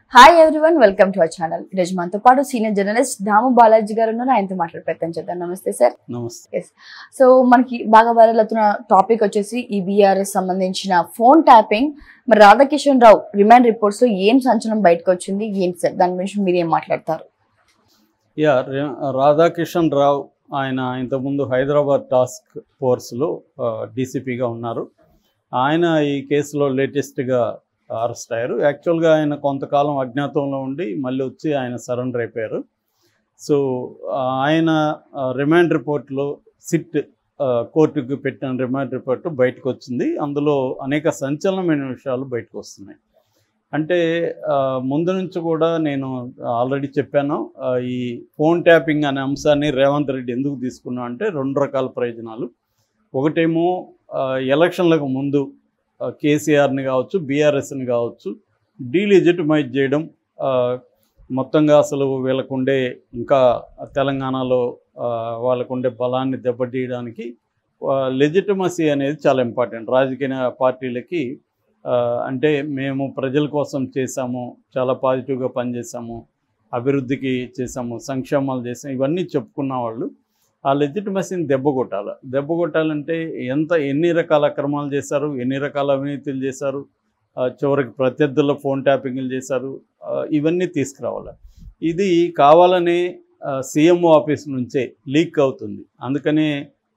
Hi everyone welcome to our channel ఈరోజు మనతో పాటు సీనియర్ జర్నలిస్ట్ దాము బాలాజీ గారు ఉన్నారు ఆయనతో మాట్లాడే ప్రయత్నం చేద్దాం నమస్తే సార్ నమస్తే సో మనకి బాగా వైరల్ అవుతున్న టాపిక్ వచ్చేసి ఈ బీఆర్ఎస్ సంబంధించిన ఫోన్ ట్యాపింగ్ మరి రాధాకిషన్ రావు రిమాండ్ రిపోర్ట్స్ లో ఏం సంచలనం బయటకు వచ్చింది ఏంటి సార్ దాని గురించి మీరు ఏం మాట్లాడతారు యా రే- రాధాకిషన్ రావు ఆయన ఇంతకుముందు హైదరాబాద్ టాస్క్ ఫోర్స్లో డీసీపీగా ఉన్నారు ఆయన ఈ కేసులో లేటెస్ట్గా అరెస్ట్ అయ్యారు యాక్చువల్గా ఆయన కొంతకాలం అజ్ఞాతంలో ఉండి మళ్ళీ వచ్చి ఆయన సరెండర్ అయిపోయారు సో ఆ, ఆయన రిమాండ్ రిపోర్ట్లో సిట్ ఆ, కోర్టుకు పెట్టిన రిమాండ్ రిపోర్ట్ బయటకు వచ్చింది అందులో అనేక సంచలనమైన విషయాలు బయటకు వస్తున్నాయి అంటే ఆ, ముందు నుంచి కూడా నేను ఆల్రెడీ చెప్పాను ఆ, ఈ ఫోన్ ట్యాపింగ్ అనే అంశాన్ని రేవంత్ రెడ్డి ఎందుకు తీసుకున్నా అంటే రెండు రకాల ప్రయోజనాలు ఒకటేమో ఆ, ఎలక్షన్లకు ముందు ఆ, కేసీఆర్ని కావచ్చు బీఆర్ఎస్ని కావచ్చు డీలిజిటమైజ్ చేయడం ఆ, మొత్తంగా అసలు వీళ్ళకుండే ఇంకా తెలంగాణలో ఆ, వాళ్ళకుండే బలాన్ని దెబ్బతీయడానికి లెజిటమసీ అనేది చాలా ఇంపార్టెంట్ రాజకీయ పార్టీలకి ఆ, అంటే మేము ప్రజల కోసం చేశాము చాలా పాజిటివ్గా పనిచేసాము అభివృద్ధికి చేసాము సంక్షేమాలు చేసాము ఇవన్నీ చెప్పుకున్న వాళ్ళు ఆ లెజిటిమసీని దెబ్బ కొట్టాలి దెబ్బ కొట్టాలంటే ఎంత ఎన్ని రకాల అక్రమాలు చేశారు ఎన్ని రకాల అవినీతులు చేశారు ఆ, చివరికి ప్రత్యర్థుల ఫోన్ ట్యాపింగ్లు చేశారు ఆ, ఇవన్నీ తీసుకురావాలి ఇది కావాలనే సీఎంఓ ఆఫీస్ నుంచే లీక్ అవుతుంది అందుకనే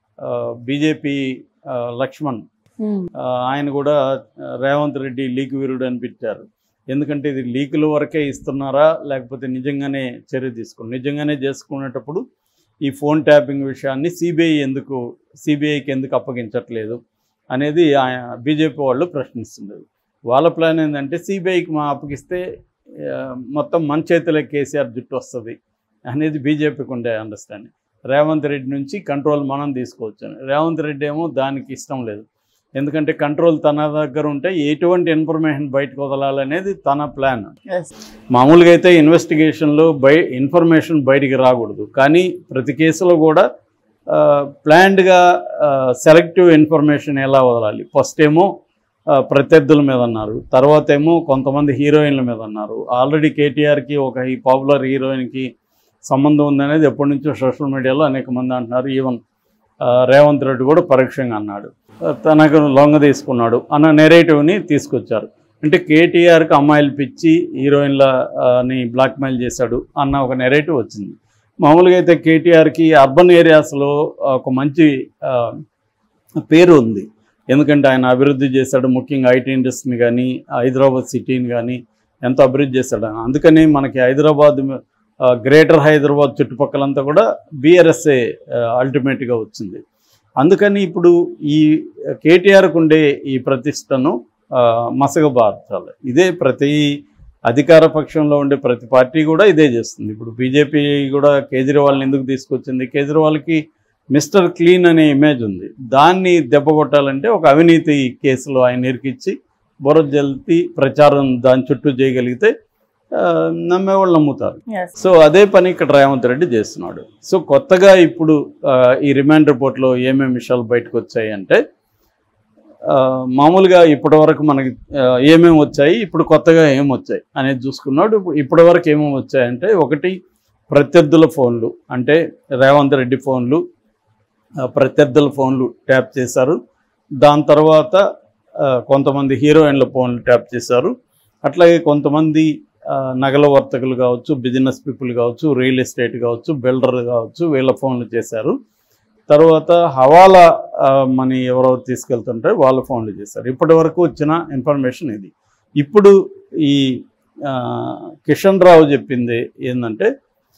బీజేపీ లక్ష్మణ్ ఆ, ఆయన కూడా ఆ, రేవంత్ రెడ్డి లీక్ వీరుడు అని పెట్టారు ఎందుకంటే ఇది లీకుల వరకే ఇస్తున్నారా లేకపోతే నిజంగానే చర్య తీసుకుని నిజంగానే చేసుకునేటప్పుడు ఈ ఫోన్ ట్యాపింగ్ విషయాన్ని సిబిఐ ఎందుకు సిబిఐకి ఎందుకు అప్పగించట్లేదు అనేది ఆయన బీజేపీ వాళ్ళు ప్రశ్నిస్తున్నారు వాళ్ళ ప్లాన్ ఏంటంటే సిబిఐకి మా అప్పగిస్తే ఆ, మొత్తం మన చేతిలో కేసీఆర్ జుట్టు వస్తుంది అనేది బీజేపీకి ఉండే అండర్స్టాండింగ్ రేవంత్ రెడ్డి నుంచి కంట్రోల్ మనం తీసుకోవచ్చు అని. రేవంత్ రెడ్డి ఏమో దానికి ఇష్టం లేదు ఎందుకంటే కంట్రోల్ తన దగ్గర ఉంటే ఎటువంటి ఇన్ఫర్మేషన్ బయటకు వదలాలనేది తన ప్లాన్ మామూలుగా అయితే ఇన్వెస్టిగేషన్లో బయ ఇన్ఫర్మేషన్ బయటికి రాకూడదు కానీ ప్రతి కేసులో కూడా ప్లాన్డ్గా సెలెక్టివ్ ఇన్ఫర్మేషన్ ఎలా వదలాలి ఫస్ట్ ఏమో ఆ, ప్రత్యర్థుల మీద అన్నారు తర్వాత ఏమో కొంతమంది హీరోయిన్ల మీద అన్నారు ఆల్రెడీ కేటీఆర్కి ఒక ఈ పాపులర్ హీరోయిన్కి సంబంధం ఉందనేది ఎప్పటి నుంచో సోషల్ మీడియాలో అనేక మంది అంటున్నారు ఈవెన్ రేవంత్ రెడ్డి కూడా పరోక్షంగా అన్నాడు ఆ, తనకు లొంగ తీసుకున్నాడు అన్న నెరేటివ్ని తీసుకొచ్చారు అంటే కేటీఆర్కి అమ్మాయిలు పిచ్చి హీరోయిన్ల ఆ, ని బ్లాక్మెయిల్ చేశాడు అన్న ఒక నెరేటివ్ వచ్చింది మామూలుగా అయితే కేటీఆర్కి అర్బన్ ఏరియాస్లో ఒక మంచి ఆ, పేరు ఉంది ఎందుకంటే ఆయన అభివృద్ధి చేశాడు ముఖ్యంగా ఐటీ ఇండస్ట్రీని కానీ హైదరాబాద్ సిటీని కానీ ఎంతో అభివృద్ధి చేశాడు ఆయన. అందుకని మనకి హైదరాబాద్ ఆ, గ్రేటర్ హైదరాబాద్ చుట్టుపక్కలంతా కూడా బీఆర్ఎస్ఏ అల్టిమేట్గా వచ్చింది అందుకని ఇప్పుడు ఈ కేటీఆర్కు ఉండే ఈ ప్రతిష్టను ఆ, మసగబార్చాలి ఇదే ప్రతి అధికార పక్షంలో ఉండే ప్రతి పార్టీ కూడా ఇదే చేస్తుంది ఇప్పుడు బీజేపీ కూడా కేజ్రీవాల్ని ఎందుకు తీసుకొచ్చింది కేజ్రీవాల్కి మిస్టర్ క్లీన్ అనే ఇమేజ్ ఉంది దాన్ని దెబ్బ కొట్టాలంటే ఒక అవినీతి కేసులో ఆయన ఇరికిచ్చి బుర్ర జల్తి ప్రచారం దాని చుట్టూ చేయగలిగితే ఆ, నమ్మేవాళ్ళు నమ్ముతారు సో అదే పని ఇక్కడ రేవంత్ రెడ్డి చేస్తున్నాడు సో కొత్తగా ఇప్పుడు ఆ, ఈ రిమాండ్ రిపోర్ట్లో ఏమేమి విషయాలు బయటకు వచ్చాయి అంటే ఆ, మామూలుగా ఇప్పటివరకు మనకి ఆ, ఏమేమి వచ్చాయి ఇప్పుడు కొత్తగా ఏం వచ్చాయి అనేది చూసుకున్నాడు ఇప్పటివరకు ఏమేమి వచ్చాయంటే ఒకటి ప్రత్యర్థుల ఫోన్లు అంటే రేవంత్ రెడ్డి ఫోన్లు ఆ, ప్రత్యర్థుల ఫోన్లు ట్యాప్ చేశారు దాని తర్వాత ఆ, కొంతమంది హీరోయిన్ల ఫోన్లు ట్యాప్ చేశారు అట్లాగే కొంతమంది ఆ, నగల వర్తకులు కావచ్చు బిజినెస్ పీపుల్ కావచ్చు రియల్ ఎస్టేట్ కావచ్చు బిల్డర్ కావచ్చు వీళ్ళ ఫోన్లు చేశారు తర్వాత హవాలా ఆ, మనీ ఎవరో తీసుకెళ్తుంటే వాళ్ళ ఫోన్లు చేశారు ఇప్పటి వరకు వచ్చిన ఇన్ఫర్మేషన్ ఇది ఇప్పుడు ఈ ఆ, కిషన్ రావు చెప్పింది ఏంటంటే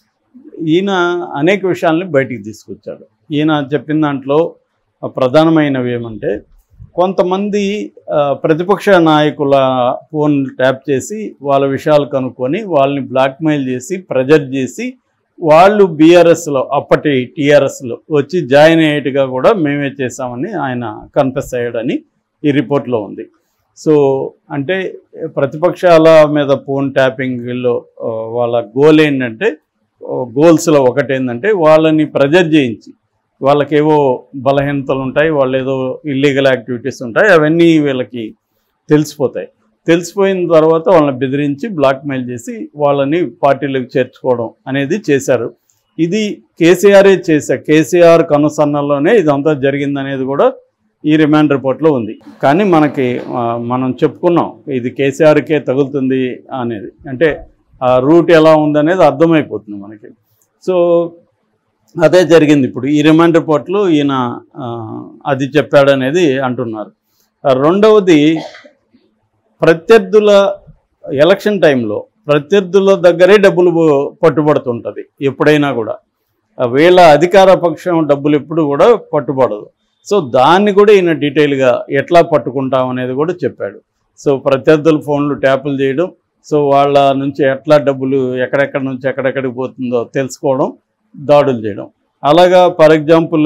ఈయన అనేక విషయాల్ని బయటికి తీసుకొచ్చాడు ఈయన చెప్పిన దాంట్లో ఆ, ప్రధానమైనవి ఏమంటే కొంతమంది ఆ, ప్రతిపక్ష నాయకుల ఫోన్ ట్యాప్ చేసి వాళ్ళ విషయాలు కనుక్కొని వాళ్ళని బ్లాక్మెయిల్ చేసి ప్రెజర్ చేసి వాళ్ళు బీఆర్ఎస్లో అప్పటి టీఆర్ఎస్లో వచ్చి జాయిన్ అయ్యేట్టుగా కూడా మేమే చేశామని ఆయన కన్ఫెస్ అయ్యాడని ఈ రిపోర్ట్లో ఉంది సో అంటే ప్రతిపక్షాల మీద ఫోన్ ట్యాపింగ్లో ఆ, వాళ్ళ గోల్ ఏంటంటే గోల్స్లో ఒకటి ఏంటంటే వాళ్ళని ప్రెజర్ చేయించి వాళ్ళకేవో బలహీనతలు ఉంటాయి వాళ్ళు ఏదో ఇల్లీగల్ యాక్టివిటీస్ ఉంటాయి అవన్నీ వీళ్ళకి తెలిసిపోతాయి తెలిసిపోయిన తర్వాత వాళ్ళని బెదిరించి బ్లాక్మెయిల్ చేసి వాళ్ళని పార్టీలకు చేర్చుకోవడం అనేది చేశారు ఇది కేసీఆరే చేశారు కేసీఆర్ కనుసన్నల్లోనే ఇదంతా జరిగిందనేది కూడా ఈ రిమాండ్ రిపోర్ట్లో ఉంది కానీ మనకి ఆ, మనం చెప్పుకున్నాం ఇది కేసీఆర్కే తగులుతుంది అనేది అంటే ఆ రూట్ ఎలా ఉందనేది అర్థమైపోతుంది మనకి సో అదే జరిగింది ఇప్పుడు ఈ రిమాండ్ రిపోర్ట్లో ఈయన ఆ, అది చెప్పాడనేది అంటున్నారు ఆ, రెండవది ప్రత్యర్థుల ఎలక్షన్ టైంలో ప్రత్యర్థుల దగ్గరే డబ్బులు పట్టుబడుతుంటుంది ఎప్పుడైనా కూడా ఆ, వీళ్ళ అధికార పక్షం డబ్బులు ఎప్పుడు కూడా పట్టుబడదు సో దాన్ని కూడా ఈయన డీటెయిల్గా ఎట్లా పట్టుకుంటాం అనేది కూడా చెప్పాడు సో ప్రత్యర్థుల ఫోన్లు ట్యాపులు చేయడం సో వాళ్ళ నుంచి ఎట్లా డబ్బులు ఎక్కడెక్కడ నుంచి ఎక్కడెక్కడికి పోతుందో తెలుసుకోవడం దాడులు చేయడం అలాగా ఫర్ ఎగ్జాంపుల్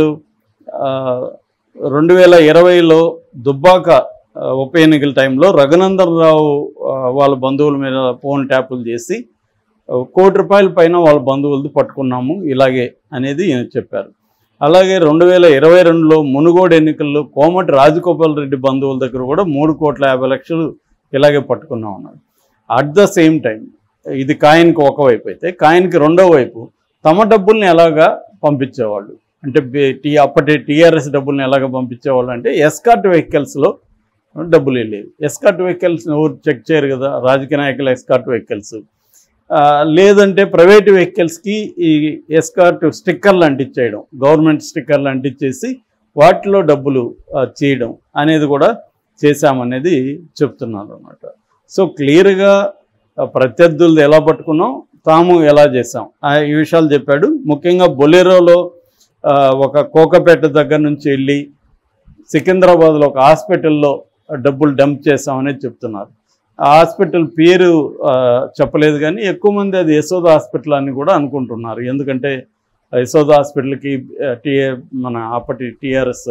రెండు వేల ఇరవైలో దుబ్బాక ఆ, ఉప ఎన్నికల టైంలో రఘునందన్ రావు ఆ, వాళ్ళ బంధువుల మీద ఫోన్ ట్యాపులు చేసి ఆ, కోటి రూపాయల పైన వాళ్ళ బంధువులది పట్టుకున్నాము ఇలాగే అనేది ఈయన చెప్పారు అలాగే రెండు వేల ఇరవై రెండులో మునుగోడు ఎన్నికల్లో కోమటి రాజగోపాల్ రెడ్డి బంధువుల దగ్గర కూడా మూడు కోట్ల యాభై లక్షలు ఇలాగే పట్టుకున్నాం అన్నాడు అట్ ద సేమ్ టైం ఇది కాయిన్కి ఒకవైపు అయితే కాయిన్కి రెండో వైపు తమ డబ్బుల్ని ఎలాగా పంపించేవాళ్ళు అంటే బే- టీ అప్పటి టీఆర్ఎస్ డబ్బుల్ని ఎలాగ పంపించేవాళ్ళు అంటే ఎస్కార్ట్ వెహికల్స్లో డబ్బులు వెళ్ళేవి ఎస్కార్ట్ వెహికల్స్ ఎవరు చెక్ చేయరు కదా రాజకీయ నాయకుల ఎస్కార్ట్ వెహికల్స్ ఆ, లేదంటే ప్రైవేట్ వెహికల్స్కి ఈ ఎస్కార్ట్ స్టిక్కర్లు అంటించేయడం గవర్నమెంట్ స్టిక్కర్లు అంటించేసి వాటిలో డబ్బులు ఆ, చేయడం అనేది కూడా చేశామనేది చెప్తున్నారు అనమాట సో క్లియర్గా ప్రత్యర్థులది ఎలా పట్టుకున్నాం తాము ఎలా చేసాం ఆ, ఈ విషయాలు చెప్పాడు ముఖ్యంగా బొలెరోలో ఆ, ఒక కోకపేట దగ్గర నుంచి వెళ్ళి సికింద్రాబాద్లో ఒక హాస్పిటల్లో డబ్బులు డంప్ చేసామనేది చెప్తున్నారు ఆ హాస్పిటల్ పేరు ఆ, చెప్పలేదు కానీ ఎక్కువ మంది అది యశోద హాస్పిటల్ అని కూడా అనుకుంటున్నారు ఎందుకంటే యశోద హాస్పిటల్కి టీ మన అప్పటి టీఆర్ఎస్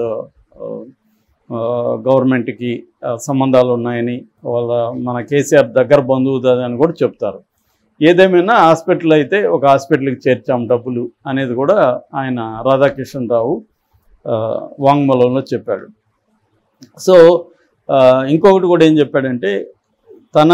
గవర్నమెంట్కి ఆ, సంబంధాలు ఉన్నాయని వాళ్ళ మన కేసీఆర్ దగ్గర బంధువు అని కూడా చెప్తారు ఏదేమైనా హాస్పిటల్ అయితే ఒక హాస్పిటల్కి చేర్చాం డబ్బులు అనేది కూడా ఆయన రాధాకిషన్ రావు ఆ, వాంగ్మూలంలో చెప్పాడు సో ఆ, ఇంకొకటి కూడా ఏం చెప్పాడంటే తన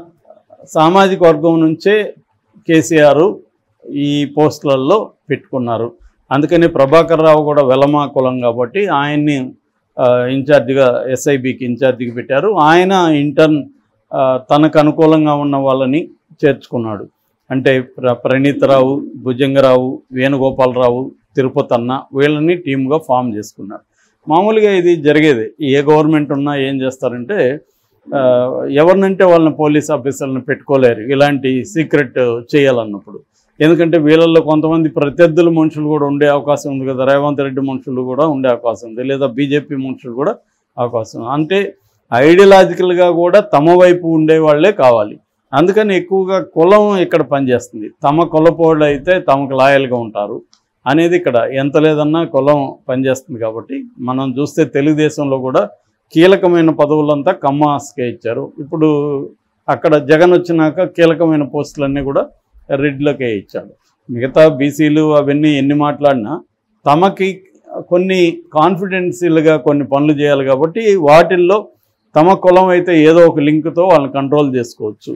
సామాజిక వర్గం నుంచే కేసీఆర్ ఈ పోస్టులలో పెట్టుకున్నారు అందుకని ప్రభాకర్ రావు కూడా వెలమా కులం కాబట్టి ఆయన్ని ఆ, ఇన్ఛార్జిగా ఎస్ఐబికి ఇన్ఛార్జిగా పెట్టారు ఆయన ఇంటర్న్ ఆ, తనకు అనుకూలంగా ఉన్న వాళ్ళని చేర్చుకున్నాడు అంటే ప్ర ప్రణీతరావు భుజంగరావు వేణుగోపాలరావు తిరుపతి అన్న వీళ్ళని టీమ్గా ఫామ్ చేసుకున్నారు మామూలుగా ఇది జరిగేది ఏ గవర్నమెంట్ ఉన్నా ఏం చేస్తారంటే ఆ, ఎవరినంటే వాళ్ళని పోలీస్ ఆఫీసర్లను పెట్టుకోలేరు ఇలాంటి సీక్రెట్ చేయాలన్నప్పుడు ఎందుకంటే వీళ్ళల్లో కొంతమంది ప్రత్యర్థుల మనుషులు కూడా ఉండే అవకాశం ఉంది కదా రేవంత్ రెడ్డి మనుషులు కూడా ఉండే అవకాశం ఉంది లేదా బీజేపీ మనుషులు కూడా అవకాశం ఉంది. అంటే ఐడియలాజికల్గా కూడా తమ వైపు ఉండే వాళ్ళే కావాలి అందుకని ఎక్కువగా కులం ఇక్కడ పనిచేస్తుంది తమ కులపోళ్ళు అయితే తమకు లాయల్గా ఉంటారు అనేది ఇక్కడ ఎంత లేదన్నా కులం పనిచేస్తుంది కాబట్టి మనం చూస్తే తెలుగుదేశంలో కూడా కీలకమైన పదవులంతా కమ్మాస్కే ఇచ్చారు ఇప్పుడు అక్కడ జగన్ వచ్చినాక కీలకమైన పోస్టులన్నీ కూడా రెడ్లకే ఇచ్చాడు మిగతా బీసీలు అవన్నీ ఎన్ని మాట్లాడినా తమకి కొన్ని కాన్ఫిడెన్షియల్గా కొన్ని పనులు చేయాలి కాబట్టి వాటిల్లో తమ కులం అయితే ఏదో ఒక లింక్తో వాళ్ళని కంట్రోల్ చేసుకోవచ్చు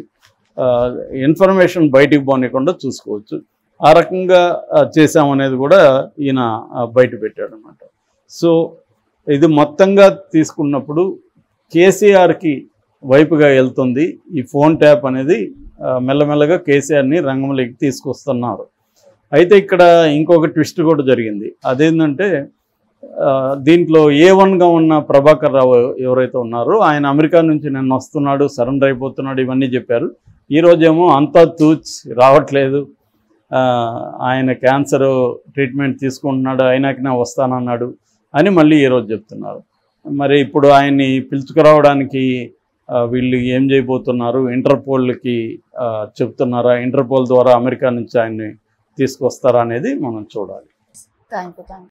ఇన్ఫర్మేషన్ బయటికి పోనీయకుండా చూసుకోవచ్చు ఆ రకంగా ఆ, చేశామనేది కూడా ఈయన ఆ, బయట పెట్టాడు అనమాట సో ఇది మొత్తంగా తీసుకున్నప్పుడు కేసీఆర్కి వైపుగా వెళ్తుంది ఈ ఫోన్ ట్యాప్ అనేది ఆ, మెల్లమెల్లగా కేసీఆర్ని రంగంలోకి తీసుకొస్తున్నారు అయితే ఇక్కడ ఇంకొక ట్విస్ట్ కూడా జరిగింది అదేంటంటే ఆ, దీంట్లో ఏ వన్గా ఉన్న ప్రభాకర్ రావు ఎవరైతే ఉన్నారో ఆయన అమెరికా నుంచి నిన్న వస్తున్నాడు సరెండర్ అయిపోతున్నాడు ఇవన్నీ చెప్పారు ఈరోజేమో అంతా తూచ్ రావట్లేదు ఆ, ఆయన క్యాన్సర్ ట్రీట్మెంట్ తీసుకుంటున్నాడు అయినాకనే వస్తానన్నాడు అని మళ్ళీ ఈరోజు చెప్తున్నారు మరి ఇప్పుడు ఆయన్ని పిలుచుకురావడానికి ఆ, వీళ్ళు ఏం చేయబోతున్నారు ఇంటర్పోల్కి ఆ, చెప్తున్నారా ఇంటర్పోల్ ద్వారా అమెరికా నుంచి ఆయన్ని తీసుకొస్తారా అనేది మనం చూడాలి థ్యాంక్ యూ థ్యాంక్